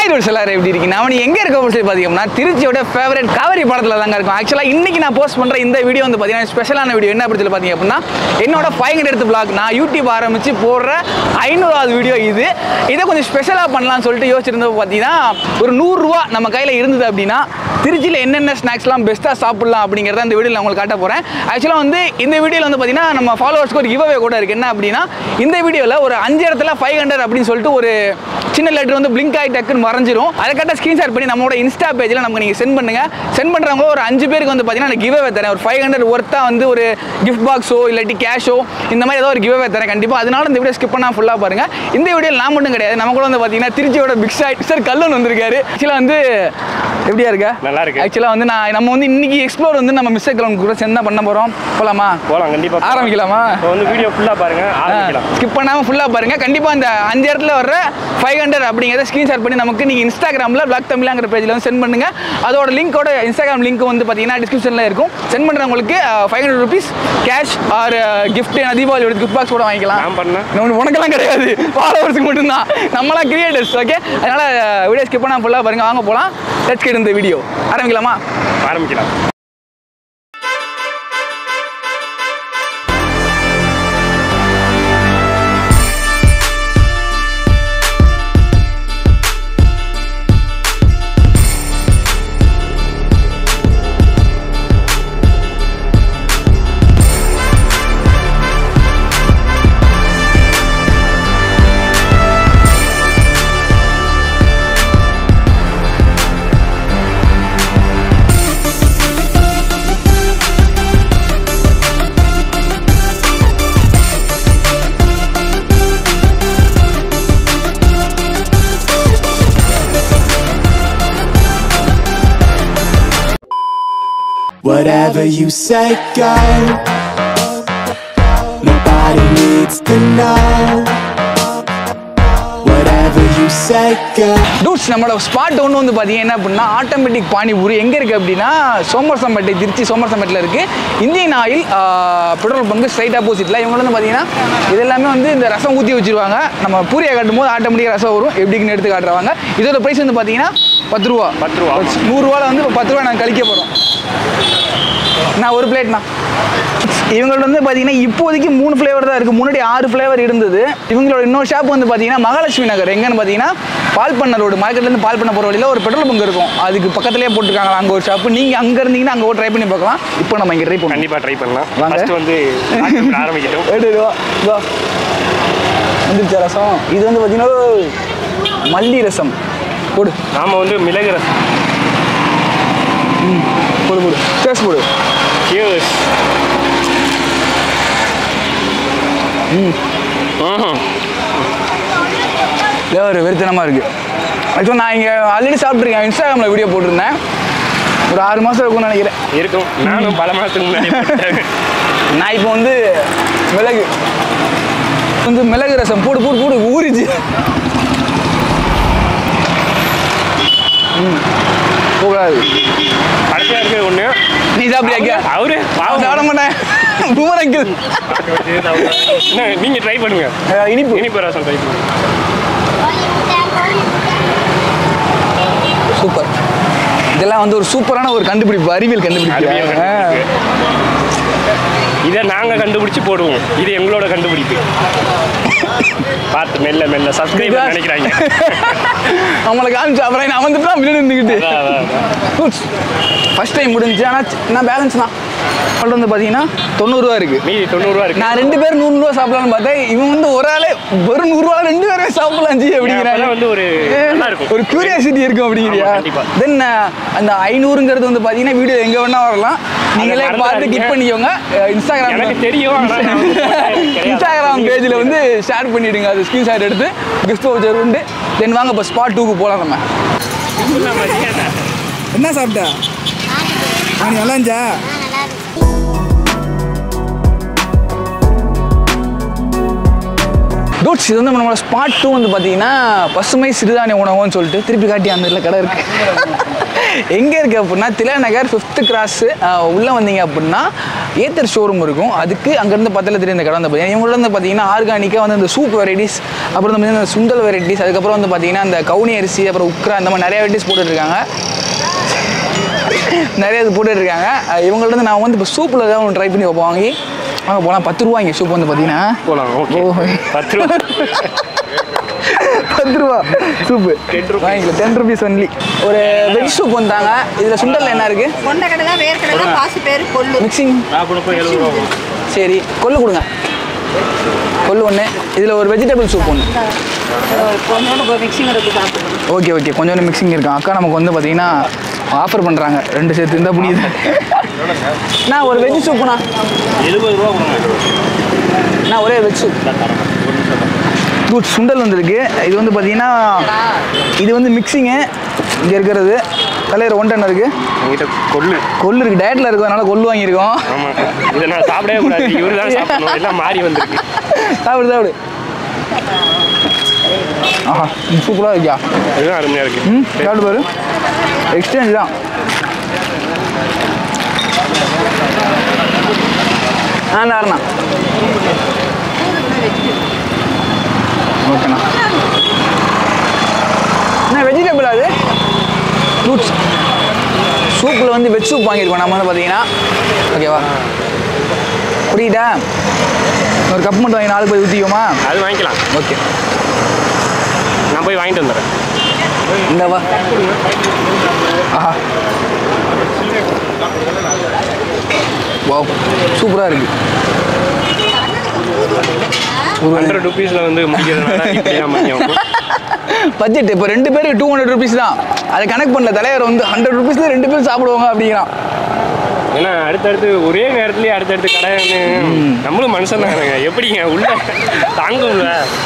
Rules எல்லாரும் எப்படி இருக்கீங்க அவன் எங்க இருக்க சொல்லி பார்த்தீங்கன்னா திருச்சியோட ஃபேவரட் காவிரி படத்துல தாங்க இருக்கும் ஆக்சுவலாக இன்னைக்கு நான் போஸ்ட் பண்ற இந்த வீடியோ வந்து பார்த்தீங்கன்னா ஸ்பெஷலான வீடியோ என்ன அப்படி சொல்லி பார்த்தீங்க அப்படின்னா என்னோட ஃபைவ் ஹண்ட்ரட் எடுத்து பிளாக் நான் யூடியூப் ஆரம்பிச்சு போடுற ஐநூறாவது வீடியோ இது இதை கொஞ்சம் ஸ்பெஷலாக பண்ணலாம்னு சொல்லிட்டு யோசிச்சிருந்தப்போ பார்த்தீங்கன்னா ஒரு நூறுரூவா நம்ம கையில் இருந்தது அப்படின்னா திருச்சியில் என்னென்ன ஸ்நாக்ஸ்லாம் பெஸ்ட்டாக சாப்பிடலாம் அப்படிங்கிறத இந்த வீடியோவில் உங்களுக்கு காட்ட போகிறேன் ஆக்சுவலாக வந்து இந்த வீடியோவில் வந்து பார்த்தீங்கன்னா நம்ம ஃபாலோவர்ஸ்க்கு ஒரு கிவ்அவே கூட இருக்குது என்ன அப்படின்னா இந்த வீடியோவில் ஒரு அஞ்சு இடத்துல ஃபைவ் ஹண்ட்ரட் அப்படின்னு சொல்லிட்டு ஒரு சின்ன லெட்டர் வந்து பிளிங்க் ஆகி டக்குன்னு மறைஞ்சிரும் அதை கரெக்டாக ஸ்க்ரீன்ஷாட் பண்ணி நம்மளோட இன்ஸ்டா பேஜில் நமக்கு நீங்கள் சென்ட் பண்ணுங்கள் சென்ட் பண்ணுறவங்க ஒரு அஞ்சு பேருக்கு வந்து பார்த்தீங்கன்னா நான் கிவ்அவே தரேன் ஒரு ஃபைவ் ஹண்ட்ரட் ஒர்த்தாக வந்து ஒரு கிஃப்ட் பாக்ஸோ இல்லாட்டி கேஷோ இந்த மாதிரி ஏதோ ஒரு கிவ்அவே தரேன் கண்டிப்பாக அதனால இந்த வீடியோ ஸ்கிப் பண்ணால் ஃபுல்லாக பாருங்கள் இந்த வீடியோவில் நான் மட்டும் கிடையாது நம்ம கூட வந்து பார்த்தீங்கன்னா திருச்சியோட பிக் ஷாட் சார் கல்லன் வந்திருக்காரு ஆக்சுவலாக வந்து எப்படியா இருக்கா நல்லா இருக்கு. ஆக்சுவலாக வந்து நான் நம்ம வந்து இன்னைக்கு எக்ஸ்ப்ளோர் வந்து நம்ம மிஸ்டர் கலன் கூட சேர்ந்து தான் பண்ண போகிறோம் போகலாமா போலாம் கண்டிப்பா போலாம். ஆரம்பிக்கலாமா இப்போ வந்து வீடியோ ஃபுல்லா பாருங்க ஆரம்பிக்கலாம் ஸ்கிப் பண்ணாமல் ஃபுல்லாக பாருங்க கண்டிப்பாக அந்த அஞ்சு இடத்துல வர ஃபைவ் ஹண்ட்ரட் அப்படிங்கிறத ஸ்க்ரீன்ஷாட் பண்ணி நமக்கு நீங்கள் இன்ஸ்டாகிராமில் பிளாக் தமிழாங்கிற பேஜில் வந்து சென்ட் பண்ணுங்க அதோட லிங்கோட இன்ஸ்டாகிராம் லிங்க் வந்து பார்த்தீங்கன்னா டிஸ்கிரிப்ஷனில் இருக்கும் சென்ட் பண்ணுறவங்களுக்கு five hundred rupees cash or gift தீபாவளியோட கிஃப்ட் பாக்ஸ் கூட வாங்கிக்கலாம் நான் பண்ணேன் இன்னொன்று உனக்கெல்லாம் கிடையாது ஃபாலோவர்ஸுக்கு மட்டும்தான் நம்மளாம் கிரியேட்டர்ஸ் ஓகே அதனால் வீடியோ ஸ்கிப் பண்ணால் ஃபுல்லாக பாருங்க வாங்க போகலாம் லெட்ஸ் கெட் இந்த வீடியோ ஆரம்பிக்கலாமா ஆரம்பிக்கலாம் Whatever you say, girl. Nobody needs to know. Whatever you say, girl. Dudes நம்மளோட ஸ்பாட் ஒன்று வந்து பார்த்தீங்கன்னா என்ன அப்படின்னா ஆட்டோமேட்டிக் பானிபூரி எங்கே இருக்குது அப்படின்னா சோமரசம்பேட்டை திருச்சி சோமரசம்பேட்டில் இருக்குது Indian oil petrol bunk straight ஆப்போசிட்டில் இவங்க வந்து பார்த்தீங்கன்னா இது எல்லாமே வந்து இந்த ரசம் ஊற்றி வச்சிருவாங்க நம்ம பூரியை காட்டும் போது ஆட்டோமேட்டிக்காக ரசம் வரும் எப்படின்னு எடுத்து காட்டுறாங்க இதோட ப்ரைஸ் வந்து பார்த்தீங்கன்னா பத்து ரூபா பத்து ரூபா. நூறுரூவாவில் வந்து இப்போ பத்து ரூபா நாங்கள் கழிக்க போகிறோம் நான் ஒரு பிளேட்ண்ணா இவங்கள்ட்ட வந்து பார்த்தீங்கன்னா இப்போதைக்கு மூணு ஃப்ளேவர் தான் இருக்குது முன்னாடி ஆறு ஃப்ளேவர் இருந்தது இவங்களோட இன்னொரு ஷாப் வந்து பார்த்தீங்கன்னா மகாலட்சுமி நகர் எங்கன்னு பார்த்தீங்கன்னா பால் பண்ண ரோடு மார்க்கெட்லேருந்து பால் பண்ண போகிற வழியில் ஒரு பெட்ரோல் பங்க் இருக்கும் அதுக்கு பக்கத்துலேயே போட்டிருக்காங்க அங்கே ஒரு ஷாப்பு நீங்கள் அங்கே இருந்தீங்கன்னா அங்கே ட்ரை பண்ணி பார்க்கலாம் இப்போ நம்ம இங்கே ட்ரை பண்ணுவோம் கண்டிப்பா ட்ரை பண்ணலாம் வாங்க. ஃபர்ஸ்ட் வந்து சாப்பிட்டு ஆரம்பிக்கட்டும் எடுத்து வா வா வந்துருச்சா ரசம் இது வந்து பார்த்தீங்கன்னா மல்லி ரசம் போடு நாம வந்து மிளகு ரசம் போடு போடு டேஸ்ட் போடு Cheers. ம்ஹும். ஃப்ளேவர் வெறித்தனமாக இருக்குது ஆக்சுவலாக நான் இங்கே ஆல்ரெடி சாப்பிட்ருக்கேன் இன்ஸ்டாகிராமில் வீடியோ போட்டிருந்தேன் ஒரு ஆறு மாதம் இருக்கும்னு நினைக்கிறேன் இருக்கும் நானும் பல மாசத்துக்கு முன்னாடி போட்டேன். நான் இப்போ வந்து மிளகு வந்து மிளகு ரசம் போடு போடு போடு ஊறிச்சு ம் போகாது கடைசியா இருக்கிறது ஒண்ணு நீ சாப்பிடுறியா அவரு அவன் சாப்பிட மாட்டேன் பூமரங்கில் என்ன, நீங்க ட்ரை பண்ணுங்க இனிப்பு இனிப்பு ரசம் ட்ரை பண்ணுங்க சூப்பர் இதெல்லாம் வந்து ஒரு சூப்பரான ஒரு கண்டுபிடிப்பு அறிவியல் அறிவியல் கண்டுபிடிப்பு ஆ. கண்டுபிடிப்பு. இதை நாங்க கண்டுபிடிச்சு போடுவோம் இது எங்களோட கண்டுபிடிப்பு பார்த்து மெல்ல மெல்ல சப்ஸ்கிரைப் Because- நினைக்கிறாங்க நம்மளை காமிச்சு அப்புறம் நான் வந்துட்டு முன்னாடி இருந்துக்கிட்டு அதான், அதான், அதான். ஃபர்ஸ்ட் டைம் முடிஞ்சு ஆனால் நான் பேலன்ஸ் தான் அவள்கிட்ட வந்து பார்த்தீங்கன்னா தொண்ணூறுரூவா இருக்குது மீதி தொண்ணூறுவா இருக்கு நான் ரெண்டு பேரும் நூறுரூவா சாப்பிடலாம்னு பார்த்தேன் இவன் வந்து ஒரு ஆளே வெறும் நூறுரூவா ரெண்டு பேருமே சாப்பிடலாம் ஜி அப்படிங்கிறாங்க அப்பதான் வந்து ஒரு நல்லா இருக்கும். ஒரு கியூரியாசிட்டி இருக்கும் அப்படிங்கிறியா ஆமா, கண்டிப்பா. தென் அந்த ஐநூறுங்கிறது வந்து பார்த்தீங்கன்னா வீடியோ எங்கே வேணா வரலாம் நீங்களே அதை பார்த்து மறந்துடாதீங்க. கிளிக் பண்ணிக்கோங்க இன்ஸ்டாகிராம் எனக்கு தெரியும் ஆனா நான் வந்து போட்டது கிடையாது. இன்ஸ்டாகிராம் பேஜில் வந்து ஷேர் பண்ணிவிடுங்க அது ஸ்க்ரீன்ஷாட் எடுத்து கிஃப்ட் வச்சர் உண்டு தென் வாங்க இப்போ ஸ்பாட் டூக்கு போகலாம் நம்ம நம்ம மரியாதை. என்ன சாப்பிட்ட நீ நல்லா இருந்துச்சா டூட்ஸ் இது வந்து நம்மளோட ஸ்பாட் டூ வந்து பார்த்தீங்கன்னா பசுமை சிறுதானிய உணவுன்னு சொல்லிட்டு திருப்பி காட்டி அந்த இதில் கடை இருக்கு எங்கே இருக்குது அப்படின்னா திலநகர் ஃபிஃப்த்து கிராஸ் உள்ளே வந்தீங்க அப்படின்னா ஏத்தர் ஷோரூம் இருக்கும் அதுக்கு அங்கேருந்து பக்கத்தில் தெரியும் இந்த கடை வந்து பார்த்தீங்கன்னா இவங்கள வந்து பார்த்தீங்கன்னா ஆர்கானிக்காக வந்து இந்த சூப் வெரைட்டிஸ் அப்புறம் வந்து இந்த சுண்டல் வெரைட்டிஸ் அதுக்கப்புறம் வந்து பார்த்தீங்கன்னா இந்த கவுனி அரிசி அப்புறம் உக்ரா இந்த மாதிரி நிறைய வெரைட்டிஸ் போட்டுட்ருக்காங்க நிறைய இது போட்டுட்டு இருக்காங்க அஹ் இவங்கள்ட்ட இருந்து நான் வந்து இப்போ சூப்பில் ஏதாவது ஒன்று ட்ரை பண்ணி வைப்போம் வாங்கி வாங்க போகலாம் பத்து ரூபா இங்கே சூப் வந்து பார்த்தீங்கன்னா போலாம் ஓகே ஓ. பத்து ரூபா பத்து ரூபா சூப்பு 10 rupees. வாங்கிக்கலாம் டென் ருபீஸ் ஒன்லி ஒரு வெஜ் சூப் வந்தாங்க இதில் சுண்டல் என்ன இருக்குது கொண்டக்கடலை தான் வேர்க்கடலை தான் பாசி பேர் கொள்ளு மிக்சிங் நான் கொடுப்போம் எழுபது ரூபா ஆகும். சரி கொள்ளு கொடுங்க கொள்ளு ஒன்று இதில் ஒரு வெஜிடபிள் சூப் ஒன்று கொஞ்சோண்டு மிக்சிங் எடுத்து சாப்பிடுவோம் ஓகே ஓகே கொஞ்சோண்டு மிக்சிங் இருக்கும் அக்கா நமக்கு வந்து பார்த்தீங்கன்னா ஆஃபர் பண்ணுறாங்க ரெண்டு சேர்த்து இருந்தால் புரியுது நான் ஒரு வெஜ் சூப்புண்ணா எழுபது ரூபா கொடுங்க நான் ஒரே வெஜ் சூப் இந்தா தரேன். ஒரு நிமிஷம் தான். குட் சுண்டல் வந்திருக்கு இது வந்து பார்த்தீங்கன்னா இது வந்து மிக்சிங்கு இங்கே இருக்கிறது தலைவர் ஒன் டன் இருக்குது என்கிட்ட கொள்ளு கொள்ளு இருக்குது டயட்டில் இருக்கும் அதனால கொள்ளு வாங்கியிருக்கோம் ஆமா இதை நான் சாப்பிடவே கூடாது இவரு தான் சாப்பிடணும் எல்லாம் மாறி வந்திருக்கு சாப்பிடு சாப்பிடு ஆஹா சூப்பராக இருக்கியா இதுதான் அருமையா இருக்கு ம் சாப்பிடு பாரு எக்ஸ்சேஞ்ச் தான் ஆ நாரணா ஓகேண்ணா என்ன வெஜிடபிள் அது ஃப்ரூட்ஸ் சூப்பில் வந்து வெஜ் சூப் வாங்கியிருக்கோம் நம்ம வந்து பார்த்தீங்கன்னா ஓகேவா புரியுதா ஒரு கப் மட்டும் வாங்கி நாலு போய் ஊற்றிக்குமா அது வாங்கிக்கலாம் ஓகே நான் போய் வாங்கிட்டு வந்துடுறேன் இந்த வா ஆஹா வாவ் சூப்பராக இருக்கு ஹண்ட்ரட் ருபீஸில் வந்து முடிக்கிறதுனால இப்படி தான் மதியம் பட்ஜெட் இப்போ ரெண்டு பேருக்கு டூ ஹண்ட்ரட் ருபீஸ் தான் அதை கனெக்ட் பண்ணல தலைவர் வந்து ஹண்ட்ரட் ருபீஸில் ரெண்டு பேரும் சாப்பிடுவாங்க அப்படிங்கிறான் ஏன்னா அடுத்தடுத்து ஒரே நேரத்துலயே அடுத்தடுத்து கடை நம்மளும் மனுஷன் தானுங்க எப்படிங்க உள்ள தாங்கும்ல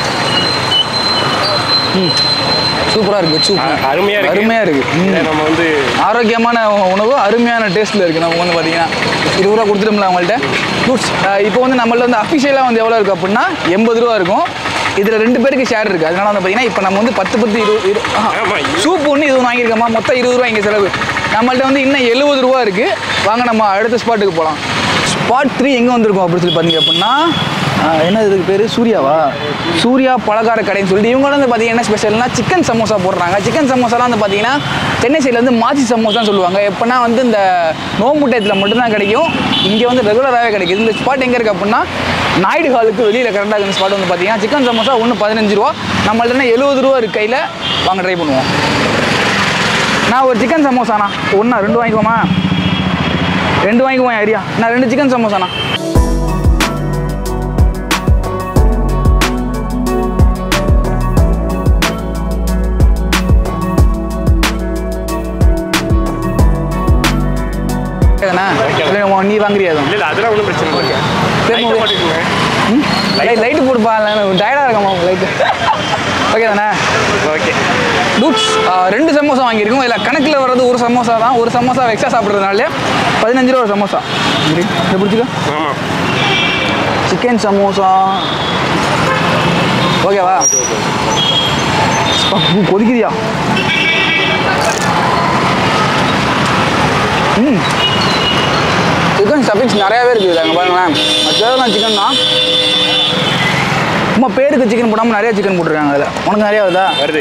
சூப்பராக இருக்கு சூப் அ- அருமையா இருக்கு அருமையாக இருக்கு ம். இதை நம்ம வந்து ஆரோக்கியமான உணவு அருமையான டேஸ்ட்டில் இருக்குது நமக்கு வந்து பார்த்தீங்கன்னா இருபது ரூபா கொடுத்துட்டோம்ல அவங்கள்ட்ட ஃப்ரூட்ஸ் இப்போ வந்து நம்மள்ட்ட வந்து அஃபிஷியலாக வந்து எவ்வளோ இருக்குது அப்படின்னா எண்பது ரூபா இருக்கும் இதில் ரெண்டு பேருக்கு ஷேர் இருக்குது அதனால வந்து பார்த்தீங்கன்னா இப்போ நம்ம வந்து பத்து பத்து இருபது இரு ஆமா, இரு- சூப் ஒன்று இது ஒன்று வாங்கியிருக்கோமா மொத்தம் இருபது ரூபா இங்கே செலவு நம்மள்ட்ட வந்து இன்னும் எழுபது ரூபா இருக்குது வாங்க நம்ம அடுத்த ஸ்பாட்டுக்கு போகலாம் ஸ்பாட் த்ரீ எங்கே வந்திருக்கோம் அப்படின்னு சொல்லி பார்த்தீங்க அப்படின்னா ஆஹ், என்ன இதுக்கு பேர் சூர்யாவா சூர்யா பலகார கடைன்னு சொல்லிட்டு இவங்க வந்து பார்த்தீங்கன்னா என்ன ஸ்பெஷல்னா சிக்கன் சமோசா போடுறாங்க சிக்கன் சமோசாலாம் வந்து பார்த்தீங்கன்னா சென்னை சைடில் வந்து மாச்சி சமோசான்னு சொல்லுவாங்க எப்போனா வந்து இந்த நோம்பு டயத்தில் மட்டும்தான் கிடைக்கும் இங்கே வந்து ரெகுலராகவே கிடைக்குது இந்த ஸ்பாட் எங்கே இருக்குது அப்படின்னா நாயுடு ஹாலுக்கு வெளியில் கரெக்டாக இந்த ஸ்பாட் வந்து பார்த்தீங்கன்னா சிக்கன் சமோசா ஒன்று பதினஞ்சு ரூபா நம்மள்ட்ட எழுபது ரூபா இருக்கு கையில் வாங்க ட்ரை பண்ணுவோம் நான் ஒரு சிக்கன் சமோசாண்ணா ஒன்றா ரெண்டு வாங்கிக்குவோமா ரெண்டு வாங்கிக்குவோம் ஐடியா நான் ரெண்டு சிக்கன் சமோசாண்ணா கேக்குதாண்ணா? இல்லை, உன் நீ வாங்குறியா எதுவும்? இல்ல இல்ல அதெல்லாம் ஒன்றும் பிரச்சனை இல்லை சரி, லைட்டை மூவி. போட்டுக்கோங்க ம் லைட் லைட்டு போட்டுப்பா டயர்டாக இருக்கமா லைட்டு ஓகே தானே ஓகே டூட்ஸ் ரெண்டு சமோசா வாங்கியிருக்கோம் இதில் கணக்கில் வர்றது ஒரு சமோசா தான் ஒரு சமோசா எக்ஸ்ட்ரா சாப்பிட்றதுனால பதினஞ்சு ரூபா ஒரு சமோசா இப்படி இதை பிடிச்சிக்கோ ஆமா சிக்கன் சமோசா ஓகேவா அப்பா, பூ கொதிக்குதியா ம் சிக்கன் ஸ்டஃபிங்ஸ் நிறையாவே இருக்குது அங்கே பாருங்களேன் அது சிக்கன் தான் சும்மா பேருக்கு சிக்கன் போடாமல் நிறைய சிக்கன் போட்டிருக்காங்க அதில் உனக்கு நிறையா வருதா வருது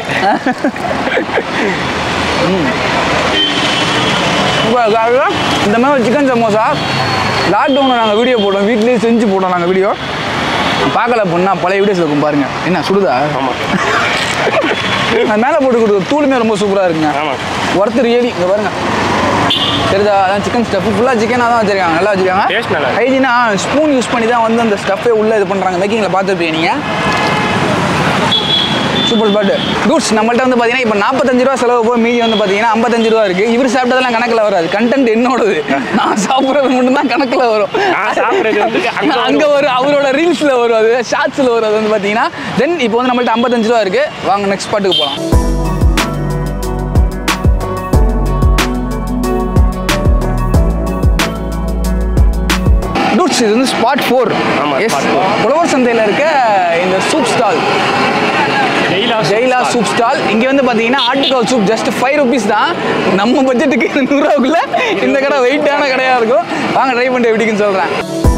இப்போ அதுதான் இந்த மாதிரி ஒரு சிக்கன் சமோசா லாக்டவுனில் நாங்கள் வீடியோ போட்டோம் வீட்லேயே செஞ்சு போட்டோம் நாங்கள் வீடியோ பார்க்கல பொண்ணா பழைய வீடியோஸ் இருக்கும் பாருங்க என்ன சுடுதா ஆமா அது மேலே போட்டு கொடுக்குற தூளுமே ரொம்ப சூப்பராக இருக்குங்க ஆமா ஒருத்தர் ரியலி இங்கே பாருங்க தெரியுதா அதான் சிக்கன் ஸ்டஃப் ஃபுல்லாக சிக்கனாக தான் வச்சிருக்காங்க நல்லா வச்சிருக்காங்க Taste நல்லா இருக்கு. ஹைஜீனா ஸ்பூன் யூஸ் பண்ணி தான் வந்து அந்த ஸ்டஃப்பே உள்ளே இது பண்ணுறாங்க மேக்கிங்கில் பார்த்துருப்பீங்க நீங்கள் சூப்பர் ஸ்பாட்டு டூட்ஸ் நம்மள்ட்ட வந்து பார்த்தீங்கன்னா இப்போ நாற்பத்தஞ்சு ரூபா செலவு போய் மீதி வந்து பார்த்தீங்கன்னா ஐம்பத்தஞ்சு ரூபா இருக்குது இவர் சாப்பிட்டதெல்லாம் கணக்கில் வராது கண்டென்ட் என்னோடது நான் சாப்பிட்றது மட்டும்தான் கணக்கில் வரும் நான் சாப்பிடுறது வந்துட்டு அங்க வரும். அங்கே வரும் அவரோட ரீல்ஸில் வரும் அது ஷார்ட்ஸில் வரும் அது வந்து பார்த்தீங்கன்னா தென் இப்போ வந்து நம்மள்ட்ட ஐம்பத்தஞ்சு ரூபா இருக்குது வாங்க நெக்ஸ்ட் ஸ்பாட்டுக்கு போகலாம் டூட்ஸ் இது வந்து ஸ்பாட் ஃபோர் ஆமா, எஸ் spot four. உழவர் சந்தையில் இருக்க இந்த சூப் ஸ்டால் ஜெயிலா ஜெயிலா சூப் ஸ்டால் இங்கே வந்து பார்த்தீங்கன்னா ஆட்டுக்கால் சூப் ஜஸ்ட் ஃபைவ் ருபீஸ் தான் நம்ம பட்ஜெட்டுக்கு நூறுரூவாக்குள்ள இந்த கடை வெயிட்டான கடையாக இருக்கும் வாங்க ட்ரை பண்ணிட்டு எப்படின்னு சொல்கிறேன்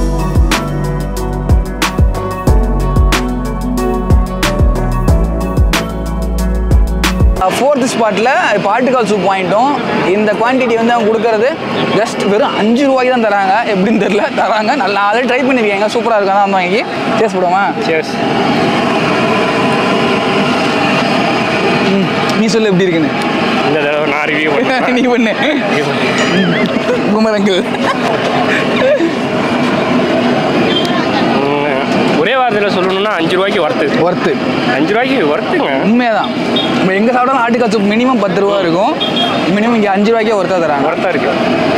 ஃபோர்த் ஸ்பாட்டில் இப்போ ஆட்டுக்கால் சூப் வாங்கிட்டோம் இந்த குவான்டிட்டி வந்து அவங்க கொடுக்கறது ஜஸ்ட் வெறும் அஞ்சு ரூபாய்க்கு தான் தராங்க எப்படின்னு தெரியல தராங்க நல்லா ஆல்ரெடி ட்ரை பண்ணியிருக்கேங்க சூப்பராக இருக்கும் அதான் வந்து வாங்கி டேஸ்ட் போடுவோமா சேர்ஸ் நீ சொல்லு எப்படி இருக்குன்னு இந்த தடவை நான் ரிவ்யூ பண்ணேன் நீ பண்ணு குமர் அங்கிள் ஒரே வாரத்தில் சொல்லணும்னா அஞ்சு ரூபாய்க்கு ஒர்த்து ஒர்த்து அஞ்சு ரூபாய்க்கு ஒர்த்துங்க உண்மைதான் இப்போ எங்கே சாப்பிட்டாலும் ஆட்டுக்கால் சூப் மினிமம் பத்து ரூபா இருக்கும் மினிமம் இங்கே அஞ்சு ரூபாய்க்கே ஒர்த்தாக தராங்க ஒர்த்தாக இருக்கு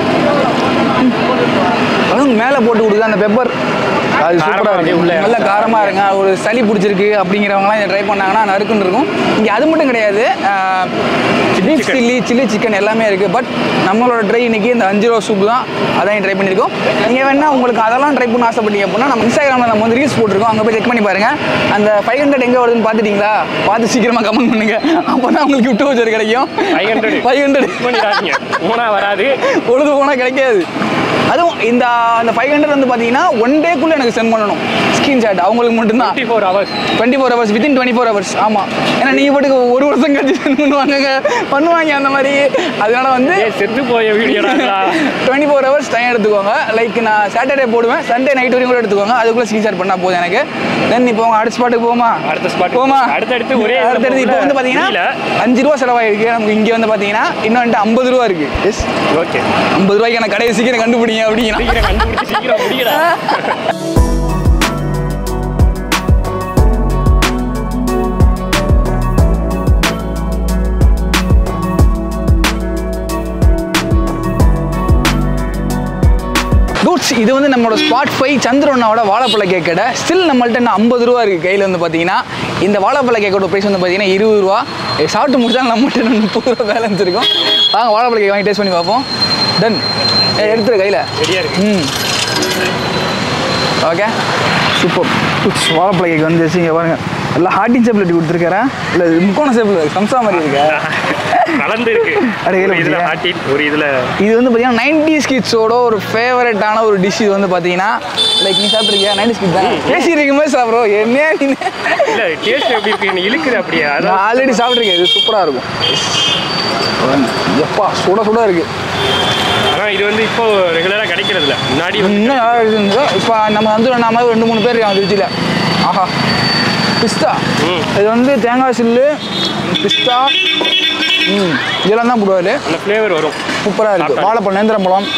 அதுவும் மேலே போட்டு கொடுக்குது அந்த பெப்பர் அது காரமா சூப்பராக அப்படியே இருக்கும் உள்ள நல்ல காரமாக இருங்க ஒரு சளி பிடிச்சிருக்கு அப்படிங்கிறவங்களாம் இதை ட்ரை பண்ணாங்கன்னா நறுக்குன்னு இருக்கும் இங்கே அது மட்டும் கிடையாது beef chicken. Chilli chilli chicken எல்லாமே இருக்குது பட் நம்மளோட ட்ரை இன்னைக்கு இந்த அஞ்சு ரூபா சூப் தான் அதான் ட்ரை பண்ணியிருக்கோம் நீங்கள் வேணா உங்களுக்கு அதெல்லாம் ட்ரை பண்ண ஆசைப்பட்டீங்க அப்படின்னா நம்ம இன்ஸ்டாகிராமில் நம்ம வந்து ரீல்ஸ் போட்டிருக்கோம் அங்கே போய் செக் பண்ணி பாருங்க அந்த ஃபைவ் ஹண்ட்ரட் எங்கே வருதுன்னு பார்த்துட்டீங்களா பார்த்து சீக்கிரமாக கமெண்ட் பண்ணுங்க அப்போ தான் உங்களுக்கு விட்டு வச்சர் கிடைக்கும் 500. ஃபைவ் ஹண்ட்ரட் பண்ணிடாதீங்க மூணா வராது பொழுது போனால் கிடைக்காது அதுவும் இந்த அந்த ஃபைவ் ஹண்ட்ரட் வந்து பார்த்தீங்கன்னா ஒன் டேக்குள்ளே எனக்கு சென்ட் பண்ணணும் ஸ்க்ரீன்ஷாட் அவங்களுக்கு மட்டும்தான் twenty four hours twenty four hours within twenty four hours ஆமாம் ஏன்னா நீங்கள் பாட்டுக்கு ஒரு வருஷம் கழிச்சு சென்ட் பண்ணுவாங்க பண்ணுவாங்க அந்த மாதிரி அதனால வந்து ஏ செத்து போய வீடியோடா டுவெண்ட்டி ஃபோர் ஹவர்ஸ் டைம் எடுத்துக்கோங்க லைக் நான் சாட்டர்டே போடுவேன் சண்டே நைட் வரைக்கும் கூட எடுத்துக்கோங்க அதுக்குள்ளே ஸ்க்ரீன்ஷாட் பண்ணால் போதும் எனக்கு தென் இப்போ உங்க அடுத்த ஸ்பாட்டுக்கு போமா அடுத்த spot. போமா அடுத்தடுத்து ஒரே இதுல அடுத்தடுத்து இப்போ வந்து பார்த்தீங்கன்னா புரியல. அஞ்சு ரூபா செலவாயிருக்கு நமக்கு இங்கே வந்து பார்த்தீங்கன்னா இன்னும் வந்துட்டு ஐம்பது ரூபா இருக்குது எஸ் ஓகே ஐம்பது ரூபாய்க்கு எனக்கு கடையை சீக்கிரம் கண்டுபிடிங்க அப்படிங்கன்னா சீக்கிரம் கண்டுபிடிச்சு சீக்கிரம் முடியல டூட்ஸ் இது வந்து நம்மளோட ஸ்பாட் ஃபைவ் சந்திரண்ணாவோட வாழைப்பழ கேக் கடை ஸ்டில் நம்மள்ட்ட இன்னும் ஐம்பது ரூபா இருக்குது கையில் வந்து பார்த்தீங்கன்னா இந்த வாழைப்பழ கேக்கோட ப்ரைஸ் வந்து பார்த்தீங்கன்னா இருபது ரூபா இது சாப்பிட்டு முடிச்சாலும் நம்மகிட்ட இன்னும் முப்பது ரூபா பேலன்ஸ் இருக்கும் வாங்க வாழைப்பழ கேக் வாங்கி டேஸ்ட் பண்ணி பார்ப்போம் டன் எடுத்துரு கையில் ரெடியா இருக்கு ம் ஓகே சூப்பர் டூட்ஸ் வாழைப்பழ கேக் வந்து இங்கே பாருங்க எல்லாம் ஹார்டின் ஷேப்பில் எப்படி கொடுத்துருக்காரா இல்லை முக்கோண ஷேப்பில் சம்சா மாதிரி இருக்கா கலந்து இருக்கு அட, இதுல ஒரு இதுல பாத்தியா? ஹாட்டின் ஒரு இதுல இது வந்து பார்த்தீங்கன்னா நைன்டிஸ் கிட்ஸோட ஒரு ஃபேவரட்டான ஒரு டிஷ் இது வந்து பார்த்தீங்கன்னா லைக் நீ சாப்பிட்ருக்கியா நைன்டிஸ் கிட் தான் பேசிட்டு போது சாப்பிட்றோம் என்ன நீ இல்ல டேஸ்ட் எப்படி இருக்கு நீ இழுக்குது அப்படியே நான் அதான் ஆல்ரெடி சாப்பிட்ருக்கேன் இது சூப்பராக இருக்கும் எப்பா சுட சுட இருக்கு ஆனா இது வந்து இப்போ ரெகுலரா கிடைக்கிறது இல்ல முன்னாடி வந்து இன்னும் நல்லா இருக்குங்க இப்போ நம்ம வந்து நம்ம ரெண்டு மூணு பேர் இருக்காங்க திருச்சியில் ஆஹா பிஸ்தா ம். இது வந்து தேங்காய் சில்லு பிஸ்தா ம் இதெல்லாம் தான் போடுவார் அந்த ஃப்ளேவர் வரும் சூப்பராக இருக்குது சாப்பிட்டா. வாழைப்பழம் நேந்திரம் பழம்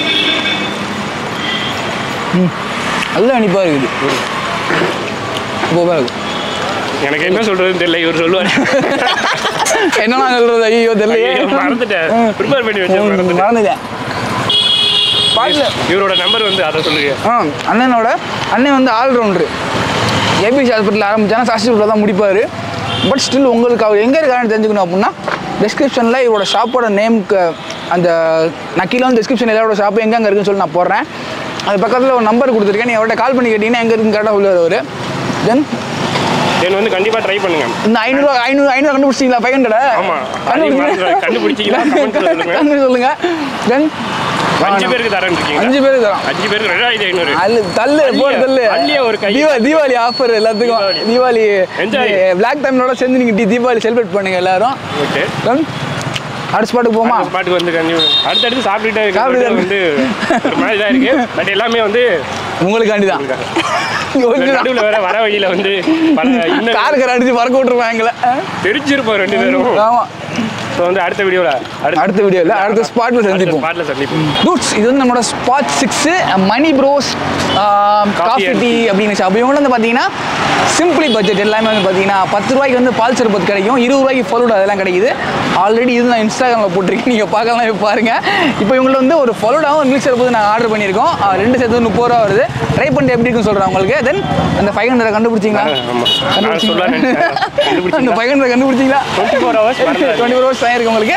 ம் நல்ல இனிப்பாக இருக்குது சூப்பராக இருக்கு எனக்கு என்ன சொல்றதுன்னு தெரியல இவர் சொல்லுவாரு என்ன நான் சொல்கிறது ஐயோ தெரியலையே ஐயோ, மறந்துட்டேன் ம். ப்ரிப்பேர் பண்ணி வச்சேன் ம், மறந்துட்டேன் மறந்துட்டேன் பாட்டில் இவரோட நம்பர் வந்து அதை சொல்லுங்க ஆ அண்ணனோட அண்ணன் வந்து ஆல்ரவுண்டரு ஏபிசி ஹாஸ்பிட்டல் ஆரம்பிச்சானா சாஸ்திரியில் தான் முடிப்பார் பட் ஸ்டில் உங்களுக்கு அவர் எங்கே இருக்காருன்னு தெரிஞ்சுக்கணும் அப்படின்னா டிஸ்கிரிப்ஷனில் இவரோட ஷாப்போட நேமுக்கு அந்த நான் கீழே வந்து டிஸ்கிரிப்ஷன் எல்லாரோட ஷாப்பு எங்கே இருக்குன்னு சொல்லி நான் போடுறேன் அது பக்கத்தில் ஒரு நம்பர் கொடுத்துருக்கேன் நீ அவர்கிட்ட கால் பண்ணி கேட்டிங்கன்னா எங்கே இருக்குன்னு கரெக்டாக சொல்லுவார் அவர் தென் தென் வந்து கண்டிப்பா ட்ரை பண்ணுங்க இந்த ஐநூறு ஐநூறு ஐநூறு கண்டுபிடிச்சிங்களா ஃபைவ் ஹண்ட்ரட் ஆமா. அதையும் மறந்துடாத. கண்டுபிடிச்சீங்களா? comment ல சொல்லுங்க. கண்டு சொல்லுங்க தென் அஞ்சு பேருக்கு தரேன் இருக்கீங்க அஞ்சு பேருக்கு தரோம் அஞ்சு பேருக்கு ரெண்டாயிரத்தி ஐநூறு அல்லு தள்ளு அள்ளிய- போடு தள்ளு அள்ளிய ஒரு கை. தீபாவளி தீபாவளி ஆஃபர் எல்லாத்துக்கும் தீபாவளி. தீபாவளி Enjoy. பிளாக் டைமோட சேர்ந்து நீங்க டி- தீபாவளி செலிப்ரேட் பண்ணுங்க எல்லாரும் ஓகே Done? அடுத்த ஸ்பாட்டுக்கு போமா ஸ்பாட்டுக்கு வந்து கண்டிப்பா அடுத்தடுத்து சாப்பிட்டுட்டே சாப்பிட்டுட்டே இருக்கிறது வந்து ஒரு மாதிரி தான் இருக்கு பட் எல்லாமே வந்து உங்களுக்காண்டி தான் நடுவில் வேற வர வழியில வந்து பல இன்னும் காருக்கு அடிச்சு பறக்க விட்டுருவாங்க எங்களை தெரிஞ்சிருப்போம் ரெண்டு பேரும் ஆமா ஸோ வந்து அடுத்த வீடியோல அடுத்த வீடியோல அடுத்த ஸ்பாட்ல சந்திப்போம் ஸ்பாட்ல சந்திப்போம் டூட்ஸ் இது வந்து நம்மளோட spot six Mani bros coffee and tea அப்படின்னு ஷாப் இவங்க வந்து பார்த்தீங்கன்னா சிம்பிளி பட்ஜெட் எல்லாமே வந்து பார்த்தீங்கன்னா பத்து ரூபாய்க்கு வந்து பால் சர்பத் கிடைக்கும் இருபது ரூபாய்க்கு ஃபலூடா அதெல்லாம் கிடைக்குது ஆல்ரெடி இது நான் இன்ஸ்டாகிராமில் போட்டிருக்கேன் நீங்கள் பார்க்கலாம் போய் பாருங்க இப்போ இவங்கள்ட்ட வந்து ஒரு ஃபலூடாவும் ஒரு மில்க் சர்பத்து நான் ஆர்டர் பண்ணியிருக்கோம் அஹ் ரெண்டு சேர்த்து முப்பது ரூபா வருது ட்ரை பண்ணிட்டு எப்படி இருக்குன்னு சொல்கிறேன் உங்களுக்கு தென் அந்த ஃபைவ் ஹண்ட்ரட் கண்டுபிடிச்சிங்களா ஆமா நான் சொல்ல அந்த ஃபைவ் ஹண்ட்ரட் கண்டுபிடிச்சிங்களா twenty four hours twenty four hours time இருக்கு உங்களுக்கு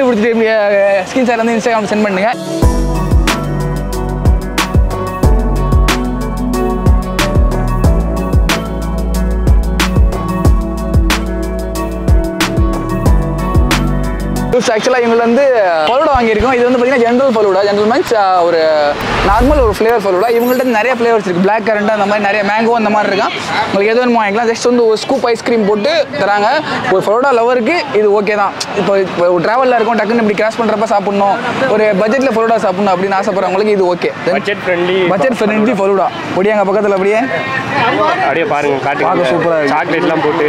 கண்டுபிடிச்சிட்டு ஸ்கிரீன் ஷாட் வந்து இன்ஸ்டாகிராம் சென்ட் பண்ணுங்க டூட்ஸ் ஆக்சுவலாக இவங்க வந்து ஃபலூடா வாங்கியிருக்கோம் இது வந்து பார்த்தீங்கன்னா ஜென்ரல் ஃபலூடா ஜென்ரல் மீன்ஸ் ஒரு நார்மல் ஒரு ஃப்ளேவர் ஃபலூடா இவங்கள்ட்ட வந்து நிறைய ஃப்ளேவர்ஸ் இருக்குது பிளாக் கரண்ட் அந்த மாதிரி நிறைய மேங்கோ அந்த மாதிரி இருக்கான் உங்களுக்கு எது வேணுமோ வாங்கிக்கலாம் ஜஸ்ட் வந்து ஒரு ஸ்கூப் ஐஸ்கிரீம் போட்டு தராங்க ஒரு ஃபலூடா லவருக்கு இது ஓகே தான் இப்போ இப்போ ட்ராவலில் இருக்கும் டக்குன்னு இப்படி கிராஸ் பண்ணுறப்ப சாப்பிடணும் ஒரு பட்ஜெட்டில் ஃபலூடா சாப்பிடணும் அப்படின்னு ஆசைப்படுறவங்களுக்கு இது okay budget friendly budget friendly falooda ஒடியாங்க பக்கத்தில் அப்படியே அப்படியே பாருங்க காட்டுங்க பார்க்க சூப்பரா இருக்கு. சாக்லேட்லாம் போட்டு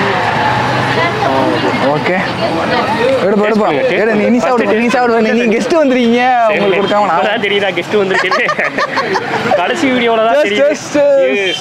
ஓகே எடுப்பா எடுப்பா பண்ணுங்க, taste எடு நீ நீ பண்ணுங்க. சாப்பிடு First நீ taste சாப்பிடு நீ பண்ணுங்க. கெஸ்ட் வந்திருக்கீங்க உங்களுக்கு கொடுக்காம நான் இப்பதான் தெரியுதா கெஸ்ட் வந்திருக்கு கடைசி வீடியோல தான் Yes, தெரியுது yes, yes.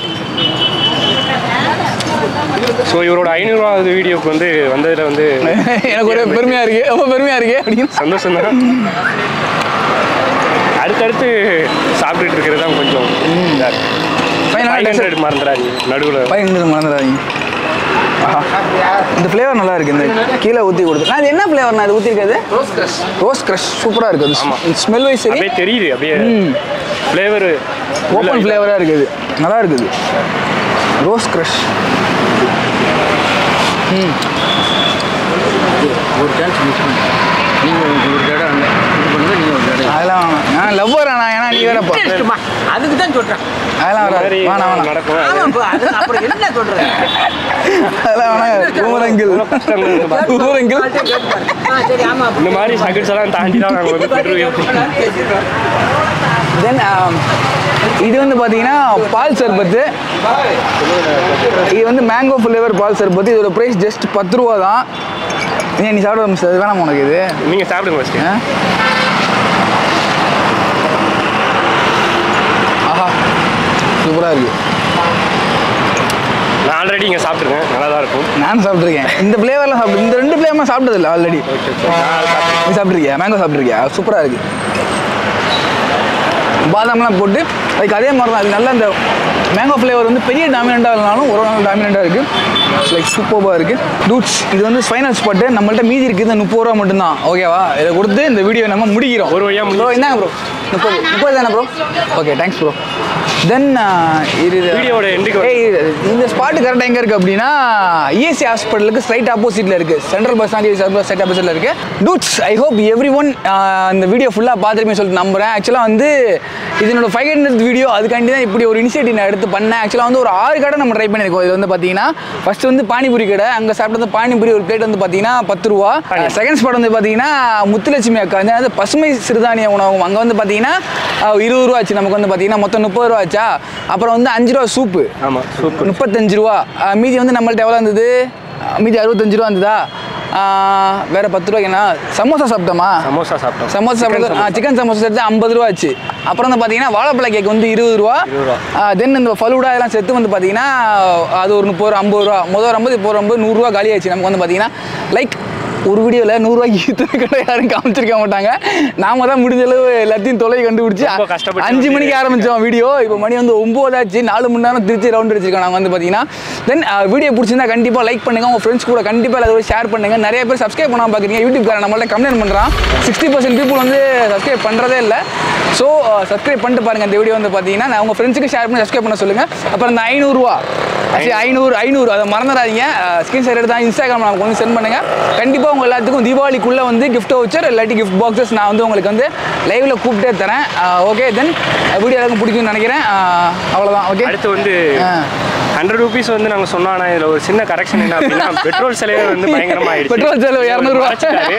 ஸோ இவரோட ஐநூறுவாவது வீடியோக்கு வந்து வந்ததுல வந்து எனக்கு ஒரு பெருமையா இருக்கு ரொம்ப பெருமையா இருக்கு அப்படின்னு சந்தோஷம் தான் அடுத்தடுத்து சாப்பிட்டுட்டு இருக்கிறது தான் கொஞ்சம் Fine, ஃபைவ் நல்லா ஹண்ட்ரட் மறந்துடாதீங்க நடுவில் பையன் மறந்துடாதீங்க ஆஹா. இந்த ஃப்ளேவர் நல்லா இருக்கு இந்த கீழே ஊற்றி கொடுத்து நான் இது என்ன ஃப்ளேவர் நான் இது ஊற்றிருக்காது ரோஸ் க்ரஷ் ரோஸ் க்ரஷ் சூப்பராக இருக்குது ஆமா. ஸ்மெல் வைஸ் சரி அப்படியே தெரியுது அப்படியே ஃப்ளேவர் ஓப்பன் ஃப்ளேவராக இருக்குது நல்லா இருக்குது ரோஸ் க்ரஷ் ஒரு சான்ஸ் மிஸ் பண்ணி நீங்கள் ஒரு தடவை அந்த இது பண்ணுங்க நீங்கள் ஒரு தடவை அதெல்லாம் வேணாம். நான் லவ்வர் நான் ஏன்னா நீ வேறப்பா அதுக்கு தான் சொல்கிறேன் அதெல்லாம் வராது வேணாம் வேணாம் நடக்கும் ஆமாம் அது அப்புறம் என்ன சொல்கிறது அதெல்லாம் வேணாம் ஊரங்கில் கஷ்டங்கள் இந்த மாதிரி. ஊரங்கில் ஆ சரி ஆமாம் இந்த மாதிரி சகிட்ஸ் எல்லாம் தாண்டி தான் நாங்கள் வந்து பெட்ரோல் தென் இது வந்து பார்த்தீங்கன்னா பால் சர்பத்து இது வந்து மேங்கோ ஃப்ளேவர் பால் சர்பத்து இதோட ப்ரைஸ் ஜஸ்ட் பத்து ரூபா தான் ஏன் நீ சாப்பிட மிஸ் அது வேணாம் உனக்கு இது நீங்கள் சாப்பிடுங்க ஃபஸ்ட்டு ஆ? ஆஹா சூப்பராக இருக்கு நான் ஆல்ரெடி இங்கே சாப்பிட்ருக்கேன் நல்லா தான் இருக்கும் நான் சாப்பிட்ருக்கேன் இந்த ஃப்ளேவர்லாம் சாப்பிட்டு இந்த ரெண்டு ஃப்ளேவர் சாப்பிட்டதில்ல ஆல்ரெடி நான் அது சாப்பிட்ருக்கேன் நீ சாப்பிட்ருக்கியா மேங்கோ சாப்பிட்ருக்கியா சூப்பராக இருக்கு பாதாம்லாம் போட்டு அதுக்கு அதே மாதிரி தான் அது நல்ல இந்த மேங்கோ ஃப்ளேவர் வந்து பெரிய டாமினண்ட்டாக இல்லைனாலும் ஒரு நாள் டாமினண்ட்டாக இருக்குது லைக் சூப்பராக இருக்குது டூட்ஸ் இது வந்து ஃபைனல் ஸ்பாட்டு நம்மள்ட்ட மீதி இருக்குது இந்த முப்பது ரூபா மட்டும்தான் ஓகேவா இதை கொடுத்து இந்த வீடியோ நம்ம முடிக்கிறோம் ஒரு வழியா ப்ரோ என்னங்க ப்ரோ முப்பது முப்பது தானே bro okay thanks bro then இது வீடியோவோட ending வந்து- ஏய் இது- இந்த ஸ்பாட் கரெக்டாக எங்கே இருக்குது அப்படின்னா இஎஸ்சி ஹாஸ்பிட்டலுக்கு ஸ்ட்ரைட் ஆப்போசிட்டில் இருக்குது சென்ட்ரல் பஸ் ஸ்டாண்ட் ஸ்ட்ரைட் ஆப்போசிட்டில் இருக்குது dudes I hope every one இந்த வீடியோ ஃபுல்லாக பார்த்துருப்பேன் சொல்லிட்டு நம்புறேன் ஆக்சுவலாக வந்து இதனோட ஃபைவ் ஹண்ட்ரட் வீடியோ அதுக்காண்டி தான் இப்படி ஒரு இனிஷியேட்டிவ் நான் எடுத்து பண்ணேன் ஆக்சுவலாக வந்து ஒரு ஆறு கடை நம்ம ட்ரை பண்ணியிருக்கோம் இது வந்து பார்த்தீங்கன்னா ஃபர்ஸ்ட் வந்து பானிபூரி கடை அங்கே சாப்பிட்டது பானிபூரி ஒரு பிளேட் வந்து பார்த்தீங்கன்னா பத்து ரூபா செகண்ட் ஸ்பாட் வந்து பார்த்தீங்கன்னா முத்துலட்சுமி அக்கா வந்து அது பசுமை சிறுதானிய உணவகம் அங்கே வந்து பார்த்தீங்கன்னா அஹ், இருபது ரூபா ஆச்சு நமக்கு வந்து பார்த்தீங்கன்னா மொத்தம் முப்பது ரூபா ஆச்சா அப்புறம் வந்து அஞ்சு ரூபா சூப்பு ஆமாம் சூப்பர் முப்பத்தஞ்சு ரூபா அஹ், மீதி வந்து நம்மள்ட்ட எவ்வளோ இருந்தது அஹ், மீதி அறுபத்தஞ்சு ரூபா இருந்ததா அஹ், வேற பத்து ரூபாய்க்கு என்ன சமோசா சாப்பிட்டோமா சமோசா சாப்பிட்டோம் சமோசா சாப்பிட்டது சிக்கன் சமோசா சேர்த்து ஐம்பது ரூபா ஆச்சு அப்புறம் வந்து பார்த்தீங்கன்னா வாழைப்பழ கேக் வந்து இருபது ரூபா இருபது ரூபா. தென் இந்த ஃபலூடா இதெல்லாம் சேர்த்து வந்து பார்த்தீங்கன்னா அது ஒரு முப்பது ரூபா ஐம்பது ரூபா முதல் ஒரு ஐம்பது இப்போ ஒரு ஐம்பது நூறுரூவா காலி ஆச்சு நமக்கு வந்து பார்த்தீங்கன்னா லைக் ஒரு வீடியோவில் நூறுரூவாய்க்கு இத்தனை கடை யாரும் காமிச்சிருக்க மாட்டாங்க நாம தான் முடிஞ்ச அளவு எல்லாத்தையும் தொலை கண்டுபிடிச்சி ரொம்ப கஷ்டப்பட்டு அஞ்சு வந்து- மணிக்கு ஆரம்பித்தோம் வீடியோ இப்போ மணி வந்து ஒம்போதாச்சு நாலு மணி நேரம் திருச்சி ரவுண்ட் அடிச்சிருக்கோம் நாங்கள் வந்து பார்த்தீங்கன்னா தென் வீடியோ பிடிச்சிருந்தா கண்டிப்பாக லைக் பண்ணுங்க உங்கள் ஃப்ரெண்ட்ஸ் கூட கண்டிப்பாக எல்லாரும் ஷேர் பண்ணுங்க நிறைய பேர் சப்ஸ்கிரைப் பண்ணாமல் பார்க்குறீங்க யூடியூப்காரன் நம்மள்ட்ட கம்ப்ளைண்ட் பண்ணுறான் சிக்ஸ்டி பர்சன்ட் பீப்புள் வந்து சப்ஸ்கிரைப் பண்ணுறதே இல்லை ஸோ சப்ஸ்கிரைப் பண்ணிட்டு பாருங்க இந்த வீடியோ வந்து பார்த்தீங்கன்னா நான் உங்கள் ஃப்ரெண்ட்ஸுக்கு ஷேர் பண்ணி சப்ஸ்கிரைப் பண்ண சொல்லுங்கள் அப்புறம் இந்த ஐநூறுரூவா சரி ஐநூறு ஐநூறு அதை மறந்துடாதீங்க ஸ்கிரீன் ஷேர் எடுத்து இன்ஸ்டாகிராம் நமக்கு வந்து சென்ட் பண்ணுங்க கண்டிப்பாக உங்கள் எல்லாத்துக்கும் தீபாவளிக்குள்ளே வந்து கிஃப்ட் வச்சர் இல்லாட்டி கிஃப்ட் பாக்ஸஸ் நான் வந்து உங்களுக்கு வந்து லைவ்ல கூப்பிட்டே தரேன் ஓகே தென் வீடியோ எல்லாருக்கும் பிடிக்கும்னு நினைக்கிறேன் அஹ், அவ்வளவுதான் ஓகே அடுத்து வந்து ஆ. ஹண்ட்ரட் ருபீஸ் வந்து நாங்கள் சொன்னோம் ஆனால் இதில் ஒரு சின்ன கரெக்ஷன் என்ன அப்படின்னா பெட்ரோல் செலவே வந்து பயங்கரமாக ஆயிடுச்சு பெட்ரோல் செலவு இரநூறுவா மறைச்சிட்டாரு.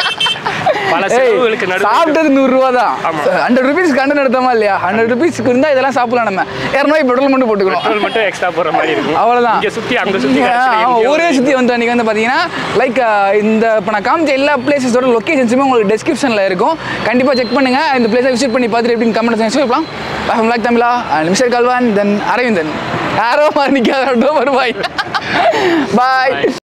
பல செலவுகளுக்கு நடுவில் சாப்பிட்டது நூறுரூவா தான் ஆமா. ஹண்ட்ரட் ருபீஸ் கண்டு நடத்தாமா இல்லையா ஹண்ட்ரட் ருபீஸ்க்கு இருந்தால் இதெல்லாம் சாப்பிடலாம் நம்ம இரநூறுவாய்க்கு பெட்ரோல் மட்டும் போட்டுக்கணும் பெட்ரோல் மட்டும் எக்ஸ்ட்ரா போடுற மாதிரி இருக்கும் அவ்வளவுதான். இங்கே சுற்றி அங்கே சுற்றி ஒரே சுற்றி வந்து அன்றைக்கி வந்து பார்த்தீங்கன்னா லைக் இந்த இப்போ நான் காமிச்ச எல்லா பிளேசஸோட லொக்கேஷன்ஸுமே உங்களுக்கு டிஸ்கிரிப்ஷனில் இருக்கும் கண்டிப்பாக செக் பண்ணுங்கள் இந்த பிளேஸை விசிட் பண்ணி பார்த்துட்டு எப்படின்னு கமெண்ட் சொல்லலாம் லைக் தமிழா மிஸ்டர் கல்வான் தென் அரவிந்தன் யாரோ மாதிரி நிற்காத பாய் பாய்